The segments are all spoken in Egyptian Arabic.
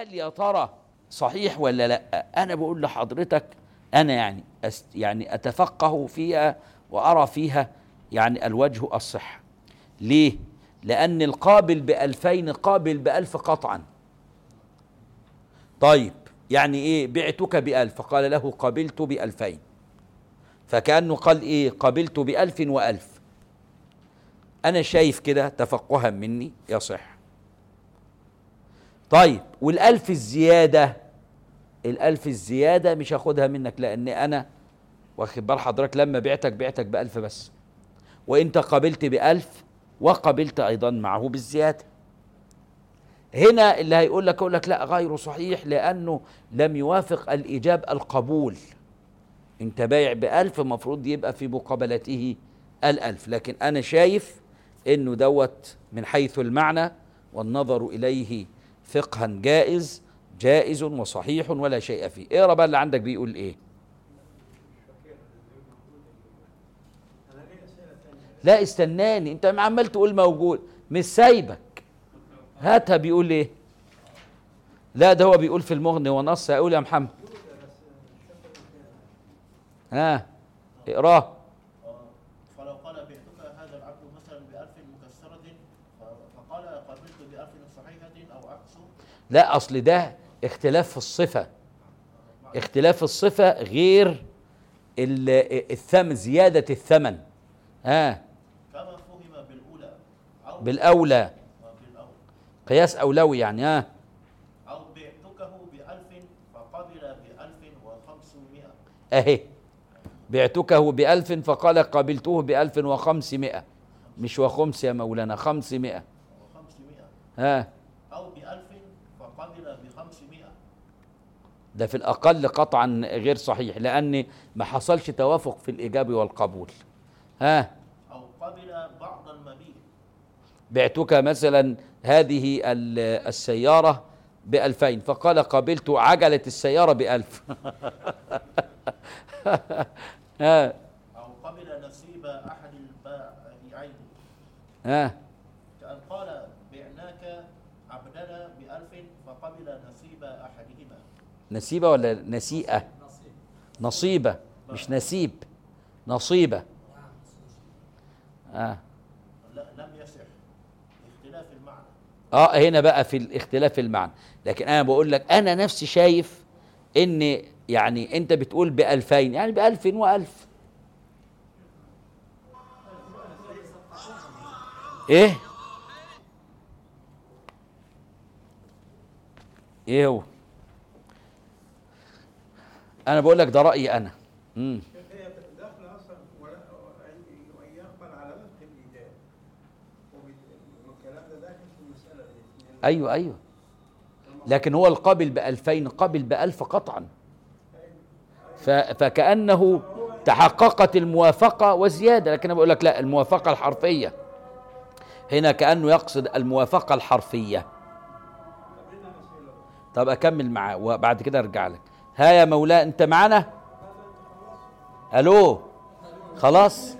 هل يا ترى صحيح ولا لا انا بقول لحضرتك انا يعني أست يعني اتفقه فيها وارى فيها يعني الوجه الصحه ليه لان القابل بألفين قابل بألف قطعا طيب يعني ايه بعتك بألف فقال له قبلت بألفين فكأنه قال ايه قبلت بألف وألف انا شايف كده تفقها مني يصح طيب والألف الزيادة الألف الزيادة مش هاخدها منك لأن أنا واخد بال حضرتك لما بعتك بعتك بألف بس وأنت قبلت بألف وقبلت أيضا معه بالزيادة هنا اللي هيقول لك يقول لك لا غير صحيح لأنه لم يوافق الإيجاب القبول أنت بايع بألف المفروض يبقى في مقابلته الألف لكن أنا شايف إنه دوت من حيث المعنى والنظر إليه فقها جائز جائز وصحيح ولا شيء فيه اقرا بقى اللي عندك بيقول ايه لا استناني انت عمال تقول موجود مش سايبك هاتها بيقول ايه لا ده هو بيقول في المغني ونص هيقول يا محمد ها اقراه فلو قال بعتك هذا العبد مثلا بألف مكسرة ف- فقال قبلت بألف صحيحة أو عكسه لا اصل ده اختلاف في الصفه اختلاف الصفه غير ال- الثمن زياده الثمن ها كما فهم بالأولى أو بالاولى بالأول قياس اولوي يعني ها أو بعتكه بألف فقبل بألف وخمسمائة اهي بعتكه بألف فقال قبلته بألف وخمسمائة مش وخمس يا مولانا خمسمائة وخمسمائة ها أو بألف فقبل بخمسمائة ده في الأقل قطعا غير صحيح لأن ما حصلش توافق في الإيجاب والقبول ها أو قبل بعض المبيع بعتك مثلا هذه ال- السيارة بألفين فقال قبلت عجلة السيارة بألف ها أو قبل نصيب أحد البائعين ها كأن قال بعناك عبدنا بألف فقبل نصيب أحدهما نسيبة ولا نسيئة نصيبة مش نسيب نصيبة آه. لا لم يصح اختلاف المعنى اه هنا بقى في الاختلاف المعنى لكن انا بقول لك انا نفسي شايف ان يعني انت بتقول بألفين يعني بألف وألف ايه ايه هو انا بقول لك ده رأيي انا امم هي داخله اصلا ولا- وأن- وان يقبل على وفق الايجاب وبال- والكلام ده داخل في المساله دي لأن ايوه ايوه لكن هو القابل بألفين قابل بألف قطعا ف- فكأنه تحققت الموافقة وزيادة لكن أنا بقول لك لا الموافقة الحرفية هنا كأنه يقصد الموافقة الحرفية طب أكمل معاه وبعد كده أرجع لك ها يا مولانا أنت معانا ألو خلاص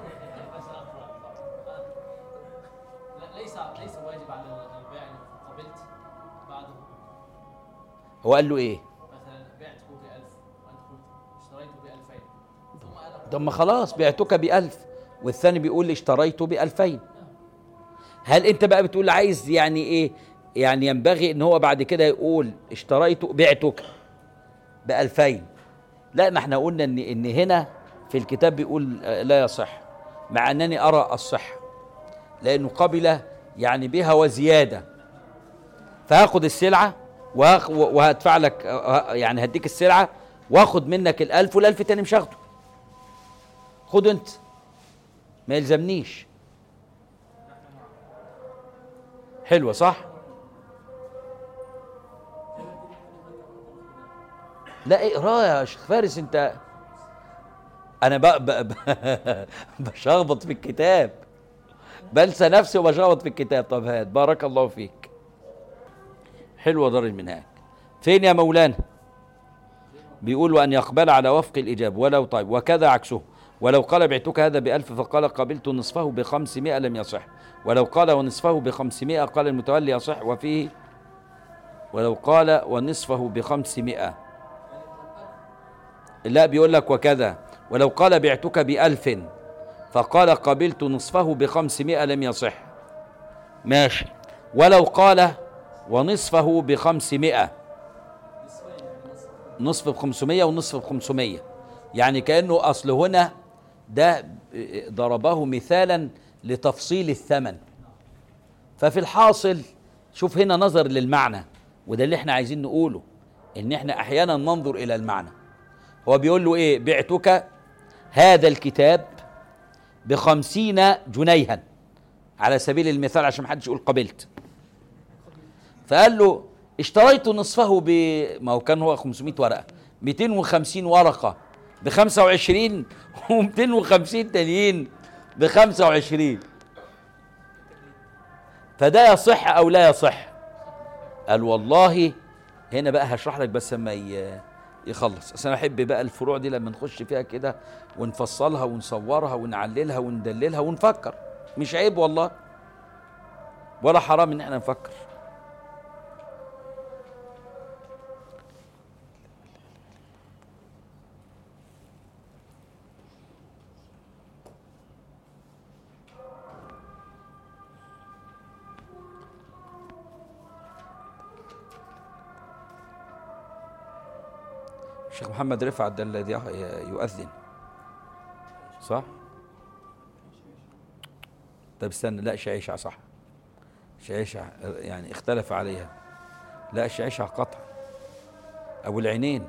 لا ليس ليس واجب على البائع انه قبلت بعده هو قال له إيه مثلا بعته ب 1000 وانت قلت اشتريته ب 2000 ثم انا طب ما خلاص بعتك بألف والثاني بيقول اشتريته بألفين هل انت بقى بتقول عايز يعني ايه يعني ينبغي ان هو بعد كده يقول اشتريت بعتك بألفين لا ما احنا قلنا ان ان هنا في الكتاب بيقول آه، لا يصح مع انني ارى الصحة لانه قبل يعني بها وزيادة فهاخد السلعة وهاخ- وهدفع لك آه، يعني هديك السلعة واخد منك الألف والألف تاني مش هاخده خد انت ما يلزمنيش حلوة صح لا اقرا يا شيخ فارس انت انا بقى بقى بقى بشخبط في الكتاب بنسى نفسي وبشخبط في الكتاب طب هات بارك الله فيك حلوة دار المنهاج فين يا مولانا بيقول وأن يقبل على وفق الإجابة ولو طيب وكذا عكسه ولو قال بعتك هذا بألف فقال قبلت نصفه بخمسمائة لم يصح ولو قال ونصفه بخمسمائة قال المتولي يصح وفيه ولو قال ونصفه بخمسمائة لا بيقول لك وكذا ولو قال بعتك بألف فقال قبلت نصفه بخمسمائة لم يصح ماشي ولو قال ونصفه بخمسمائة نصف بخمسمية ونصف بخمسمية يعني كأنه أصل هنا ده ضربه مثالا لتفصيل الثمن ففي الحاصل شوف هنا نظر للمعنى وده اللي احنا عايزين نقوله ان احنا احيانا ننظر الى المعنى هو بيقول له ايه بعتك هذا الكتاب بخمسين جنيها على سبيل المثال عشان محدش يقول قبلت فقال له اشتريت نصفه ب ما هو كان هو 500 ورقه 250 ورقه ب 25 و250 تانيين ب 25 فده يصح او لا يصح قال والله هنا بقى هشرح لك بس اما ي- يخلص اصل انا احب بقى الفروع دي لما نخش فيها كده ونفصلها ونصورها ونعللها وندللها ونفكر مش عيب والله ولا حرام ان احنا نفكر الشيخ محمد رفعت ده الذي يؤذن صح؟ طيب استنى لا شعيشع صح شعيشع يعني اختلف عليها لا شعيشع قطع أبو العينين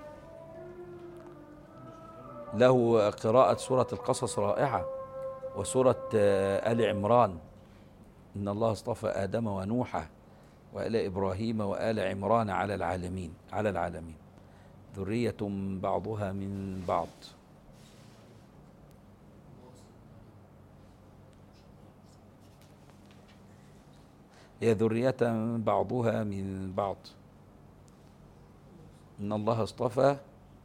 له قراءة سورة القصص رائعة وسورة آه، آل عمران إن الله اصطفى آدم ونوحا وآل إبراهيم وآل عمران على العالمين على العالمين ذرية بعضها من بعض هي ذرية بعضها من بعض إن الله اصطفى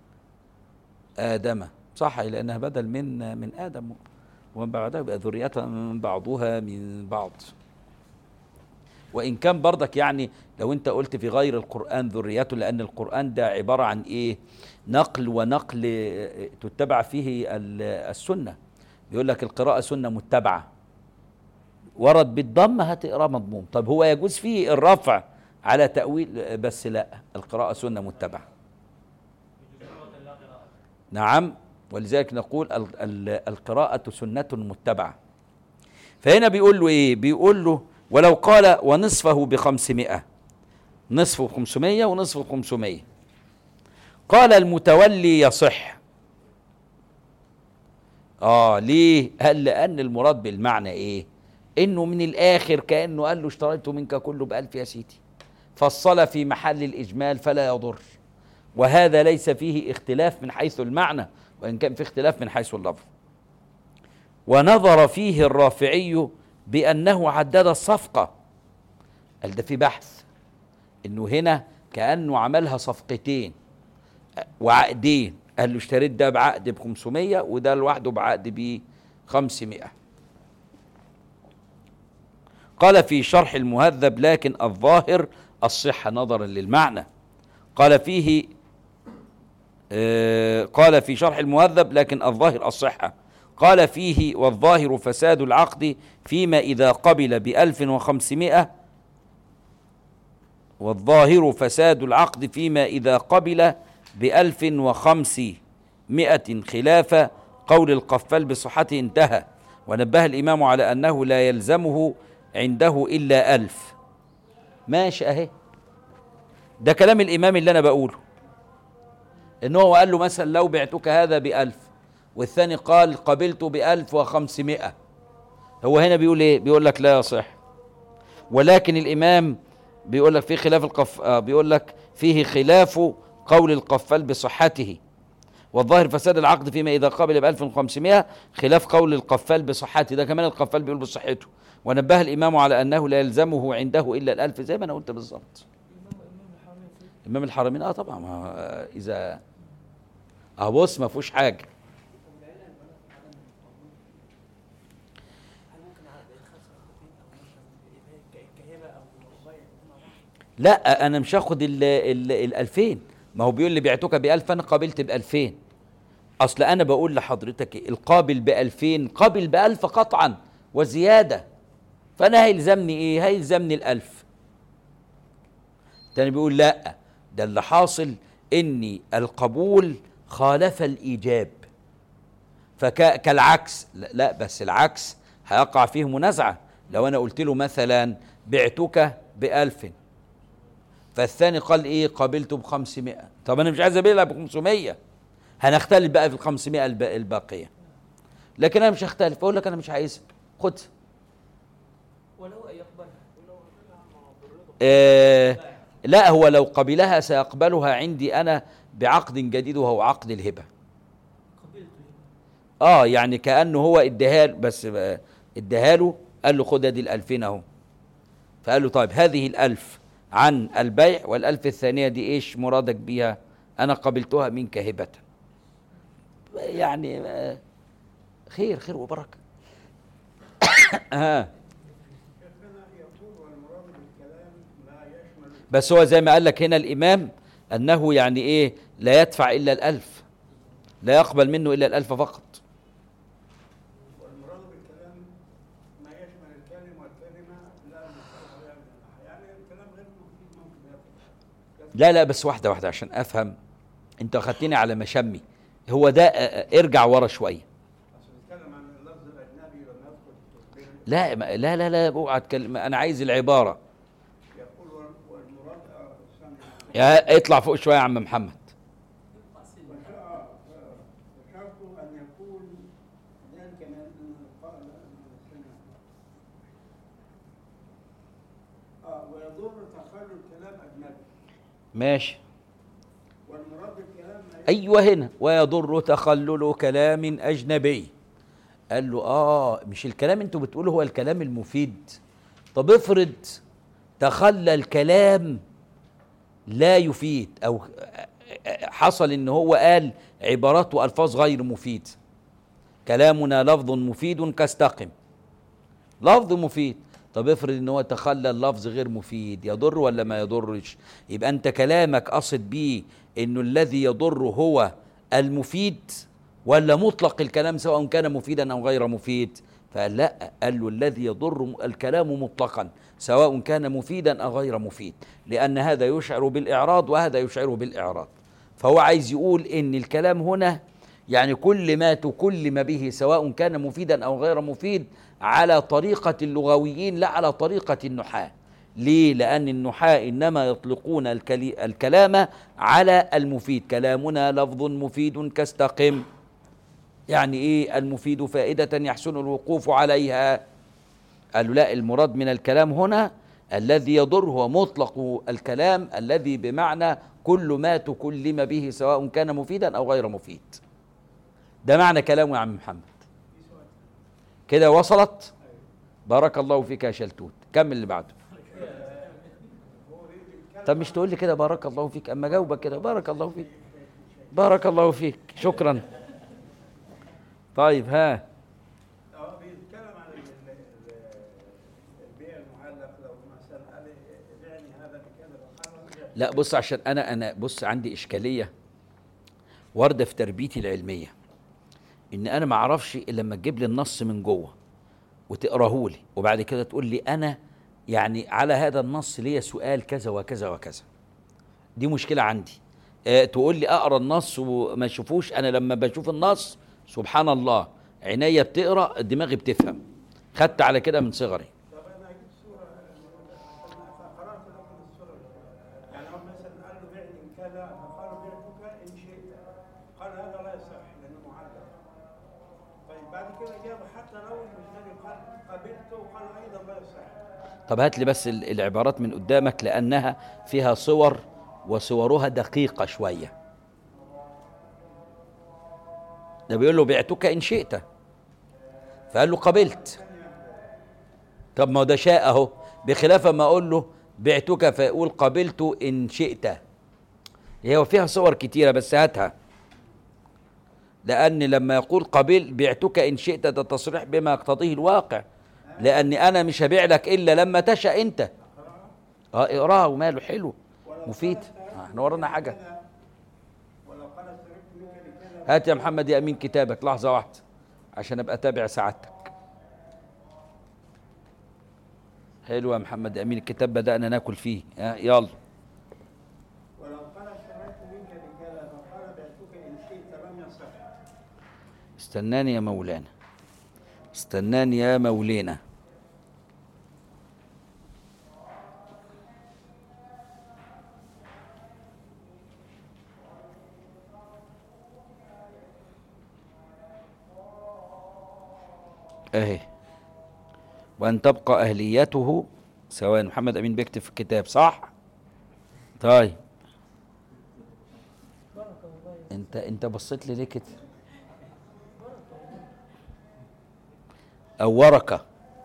آدم صح لأنها بدل من من آدم ومن بعدها يبقى ذرية بعضها من بعض وإن كان برضك يعني لو أنت قلت في غير القرآن ذريته لأن القرآن ده عبارة عن إيه نقل ونقل آه، تتبع فيه ال- السنة بيقول لك القراءة سنة متبعة ورد بالضم هتقرا مضموم طب هو يجوز فيه الرفع على تأويل بس لا القراءة سنة متبعة نعم ولذلك نقول ال- ال- القراءة سنة متبعة فهنا بيقول له ايه بيقول له ولو قال ونصفه بخمسمائة نصفه بخمسمية ونصفه بخمسمية قال المتولي يصح اه ليه قال لان المراد بالمعنى ايه انه من الاخر كانه قال له اشتريت منك كله بألف يا سيدي فصل في محل الاجمال فلا يضر وهذا ليس فيه اختلاف من حيث المعنى وان كان في اختلاف من حيث اللفظ ونظر فيه الرافعي بانه عدد الصفقه قال ده في بحث انه هنا كانه عملها صفقتين وعقدين قال له اشتريت ده بعقد ب 500 وده لوحده بعقد ب 500 قال في شرح المهذب لكن الظاهر الصحة نظرا للمعنى قال فيه آه، قال في شرح المهذب لكن الظاهر الصحة قال فيه والظاهر فساد العقد فيما إذا قبل بألف وخمسمائة والظاهر فساد العقد فيما إذا قبل بألف وخمسمائة خلاف قول القفال بصحته انتهى ونبه الإمام على أنه لا يلزمه عنده إلا ألف ماشي أهي ده كلام الإمام اللي أنا بقوله إن هو قال له مثلا لو بعتك هذا بألف والثاني قال قبلت بألف وخمسمائة هو هنا بيقول إيه بيقول لك لا يصح ولكن الإمام بيقول لك في خلاف القف آه بيقول لك فيه خلاف قول القفال بصحته والظاهر فساد العقد فيما إذا قبل ب 1500 خلاف قول القفال بصحته ده كمان القفال بيقول بصحته ونبه الإمام على أنه لا يلزمه عنده إلا الألف زي ما أنا قلت بالظبط إمام الحرمين آه طبعا ما آه إذا أه بص ما فيهوش حاجة لا انا مش هاخد ال ال ال 2000 ما هو بيقول لي بعتك ب 1000 انا قابلت ب 2000 اصل انا بقول لحضرتك إيه؟ القابل ب 2000 قابل ب 1000 قطعا وزياده فانا هيلزمني ايه هيلزمني ال 1000 تاني بيقول لا ده اللي حاصل اني القبول خالف الايجاب فكالعكس لا, لا بس العكس هيقع فيه منازعه لو انا قلت له مثلا بعتك بألف فالثاني قال ايه قابلته بخمسمائة طب انا مش عايز ابيعها بخمسمائة هنختلف بقى في الخمسمائة الب- الباقية لكن انا مش هختلف اقول لك انا مش عايزها خد ولو ان يقبلها آه لا هو لو قبلها سيقبلها عندي انا بعقد جديد وهو عقد الهبه قبلته اه يعني كانه هو اداها بس آه، اداها له قال له خد ادي الالفين اهو فقال له طيب هذه الالف عن البيع والالف الثانيه دي ايش مرادك بيها انا قبلتها منك هبه يعني آه، خير خير وبركه آه. شيخنا يقول والمراد بالكلام لا يشمل بس هو زي ما قال لك هنا الإمام أنه يعني إيه لا يدفع إلا الألف لا يقبل منه إلا الألف فقط والمراد بالكلام ما يشمل الكلم والكلمة لا مصطلح عليها من الناحية يعني الكلام غير مفيد ممكن يقبل لا لا بس واحدة واحدة عشان أفهم أنت أخدتني على مشمي هو ده آه، آه، ارجع ورا شوية أصل بيتكلم عن اللفظ الأجنبي لما يدخل في التطبيق لا ما- لا لا لا اوعى تكلم أنا عايز العبارة يقول وال- والمراد آه، ثانية. يا اطلع فوق شوية يا عم محمد وشرط أن يكون ذلك من قال آه ويضر تخلل كلام أجنبي ماشي والمراد بالكلام ما يشمل أيوة هنا ويضر تخلل كلام أجنبي قال له آه مش الكلام أنتوا بتقولوا هو الكلام المفيد طب افرض تخلل كلام لا يفيد أو حصل إن هو قال عبارات وألفاظ غير مفيد كلامنا لفظ مفيد كاستقم لفظ مفيد طب افرض ان هو تخلل لفظ غير مفيد يضر ولا ما يضرش يبقى انت كلامك قصد بيه انه الذي يضر هو المفيد ولا مطلق الكلام سواء كان مفيدا او غير مفيد فقال لا قال له الذي يضر الكلام مطلقا سواء كان مفيدا او غير مفيد لان هذا يشعر بالاعراض وهذا يشعر بالاعراض فهو عايز يقول ان الكلام هنا يعني كل ما تكلم به سواء كان مفيدا او غير مفيد على طريقه اللغويين لا على طريقه النحاه ليه لان النحاة انما يطلقون الكلي- الكلام على المفيد كلامنا لفظ مفيد كاستقم يعني ايه المفيد فائده يحسن الوقوف عليها قالوا لا المراد من الكلام هنا الذي يضر هو مطلق الكلام الذي بمعنى كل ما تكلم به سواء كان مفيدا او غير مفيد ده معنى كلامه يا عم محمد كده وصلت بارك الله فيك يا شلتوت كمل اللي بعده طب مش تقول لي كده بارك الله فيك اما جاوبك كده بارك الله فيك بارك الله فيك شكرا طيب ها اه بيتكلم عن ال- ال- البيع المعلق لو مثلا قال بعني هذا بكذا فقال له لا بص عشان انا انا بص عندي اشكاليه وارده في تربيتي العلميه ان انا ما اعرفش الا لما تجيب لي النص من جوه وتقراه لي وبعد كده تقول لي انا يعني على هذا النص ليا سؤال كذا وكذا وكذا دي مشكله عندي آه تقول لي اقرا النص وما اشوفوش انا لما بشوف النص سبحان الله عينيا بتقرا دماغي بتفهم خدت على كده من صغري طب انا هجيب صوره فقرات لكم الصوره يعني هو مثلا قال له بعني كذا فقال بعتك ان شئت قال هذا لا يصح لانه معلق طيب بعد كده جاب حتى لو المجنبي قال قبلته وقال ايضا لا يصح طب هات لي بس ال- العبارات من قدامك لأنها فيها صور وصورها دقيقة شوية ده بيقول له بعتك إن شئت فقال له قبلت طب ما هو ده شاء أهو بخلاف ما أقول له بعتك فيقول قبلت إن شئت هي فيها صور كتيرة بس هاتها لأن لما يقول قبل بعتك إن شئت ده تصريح بما يقتضيه الواقع لأن أنا مش هبيع لك إلا لما تشاء أنت اه اقراها وماله حلو ولو مفيد قال اشتريت آه، احنا ورانا منك حاجه بكذا، ولو قال اشتريت منك بكذا هات يا محمد يا امين كتابك لحظه واحده عشان ابقى اتابع سعادتك حلو يا محمد يا امين الكتاب بدانا ناكل فيه ها يلا ولو قال اشتريت منك بكذا فقال بعتك ان شئت لم يصح استناني يا مولانا استناني يا مولانا اهي وان تبقى اهليته سواء محمد امين بيكتب في الكتاب صح طيب انت انت بصيت لي ليه كده أو ورقة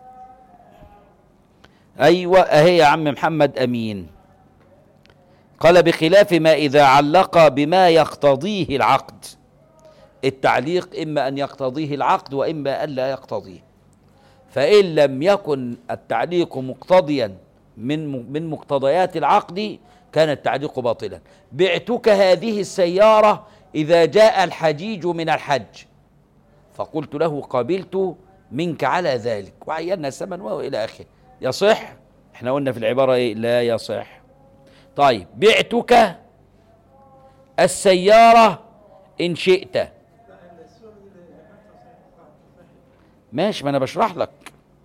أيوة أهي يا عم محمد أمين قال بخلاف ما إذا علق بما يقتضيه العقد التعليق إما أن يقتضيه العقد وإما أن لا يقتضيه فإن لم يكن التعليق مقتضيا من من مقتضيات العقد كان التعليق باطلا بعتك هذه السيارة إذا جاء الحجيج من الحج فقلت له قبلت منك على ذلك وعينا الثمن والى اخره يصح احنا قلنا في العباره ايه لا يصح طيب بعتك السياره ان شئت لا السورة دي اللي ذكرتها صحيح صحيح ماشي ما انا بشرح لك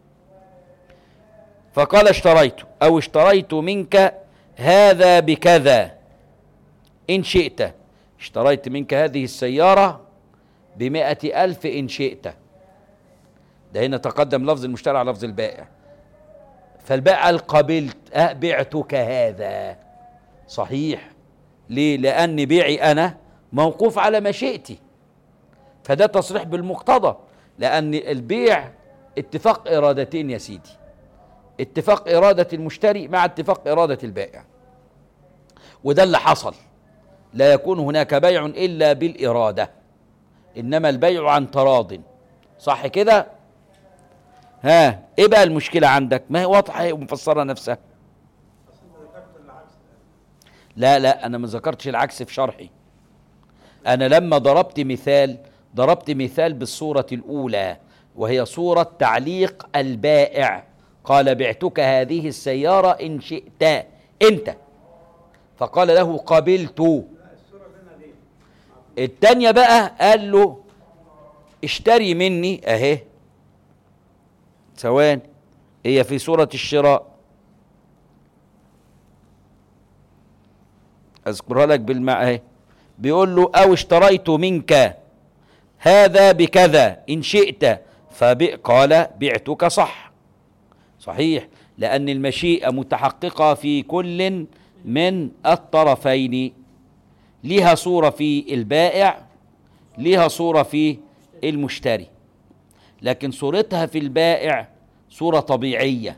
فقال اشتريت او اشتريت منك هذا بكذا ان شئت اشتريت منك هذه السياره بمائة ألف إن شئت ده هنا تقدم لفظ المشتري على لفظ البائع فالبائع قال قبلت أه بعتك هذا صحيح ليه لأن بيعي أنا موقوف على مشيئتي فده تصريح بالمقتضى لأن البيع اتفاق إرادتين يا سيدي اتفاق إرادة المشتري مع اتفاق إرادة البائع وده اللي حصل لا يكون هناك بيع إلا بالإرادة إنما البيع عن تراض صح كده ها ايه بقى المشكلة عندك ما هي واضحة ومفسرة نفسها بس انت ذكرت العكس ده لا لا انا ما ذكرتش العكس في شرحي انا لما ضربت مثال ضربت مثال بالصورة الاولى وهي صورة تعليق البائع قال بعتك هذه السيارة ان شئت انت فقال له قبلت لا السورة هنا دي التانية بقى قال له اشتري مني اهي ثواني هي في سورة الشراء اذكرها لك بالمع اهي بيقول له او اشتريت منك هذا بكذا ان شئت فبئ قال بعتك صح صحيح لان المشيئة متحققة في كل من الطرفين ليها صورة في البائع ليها صورة في المشتري لكن صورتها في البائع صورة طبيعية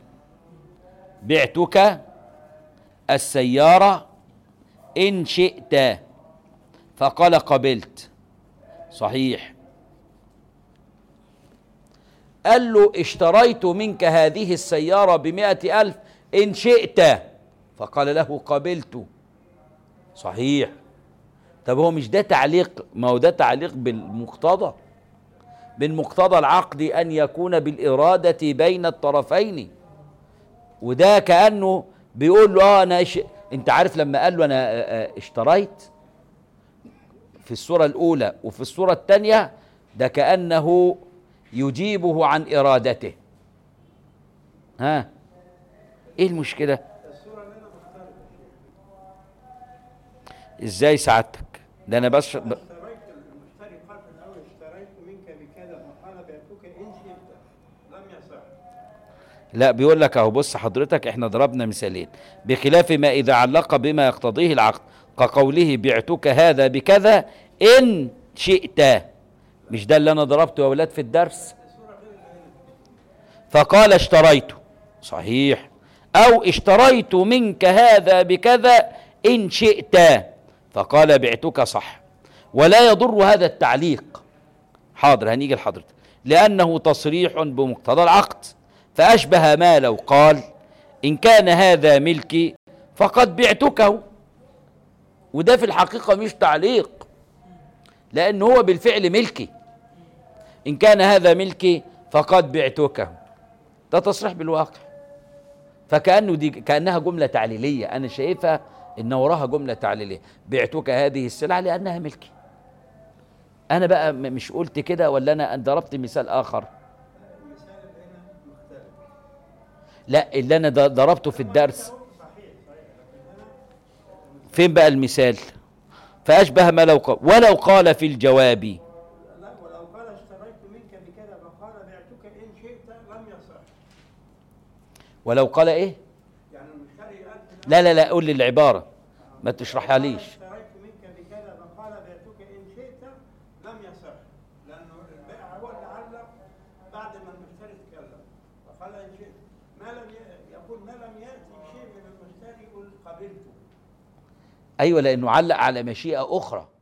بعتك السيارة إن شئت فقال قبلت صحيح قال له اشتريت منك هذه السيارة بمائة ألف إن شئت فقال له قبلت صحيح طب هو مش ده تعليق ما هو ده تعليق بالمقتضى من مقتضى العقد ان يكون بالاراده بين الطرفين وده كانه بيقول له اه انا إش... انت عارف لما قال له انا آه، آه، اشتريت في الصوره الاولى وفي الصوره الثانيه ده كانه يجيبه عن ارادته ها ايه المشكله السورة هنا مختلفة ازاي سعادتك ده انا بس ب... اشتريت المشتري قال في الأول اشتريت منك بكذا فقال بعتك إن شئت لم يصح لا بيقول لك اهو بص حضرتك احنا ضربنا مثالين بخلاف ما اذا علق بما يقتضيه العقد كقوله بعتك هذا بكذا ان شئت مش ده اللي انا ضربته يا اولاد في الدرس فقال اشتريت صحيح او اشتريت منك هذا بكذا ان شئت فقال بعتك صح ولا يضر هذا التعليق حاضر هنيجي لحضرتك لأنه تصريح بمقتضى العقد فأشبه ما لو قال إن كان هذا ملكي فقد بعتكه وده في الحقيقة مش تعليق لأن هو بالفعل ملكي إن كان هذا ملكي فقد بعتكه ده تصريح بالواقع فكأنه دي كأنها جملة تعليلية أنا شايفها إن وراها جملة تعليلية بعتك هذه السلعة لأنها ملكي أنا بقى م- مش قلت كده ولا أنا ضربت مثال آخر المثال اللي هنا مختلف لا اللي أنا ض- ضربته في الدرس صحيح صحيح لكن هنا فين بقى المثال فأشبه ما لو قال ولو قال في الجواب لا ولو قال اشتريت منك بكذا فقال بعتك ان شئت لم يصح ولو قال إيه يعني المشتري قال في لا لا لا قول لي العبارة ما تشرحها قال ليش اشتريت منك بكذا فقال بعتك ان شئت لم يصح لانه البائع هو اللي علق بعد ما المشتري تكلم فقال ان شئت ما لم ي- يقول ما لم ياتي شيء من المشتري يقول قبلته أيوة لأنه علق على مشيئة أخرى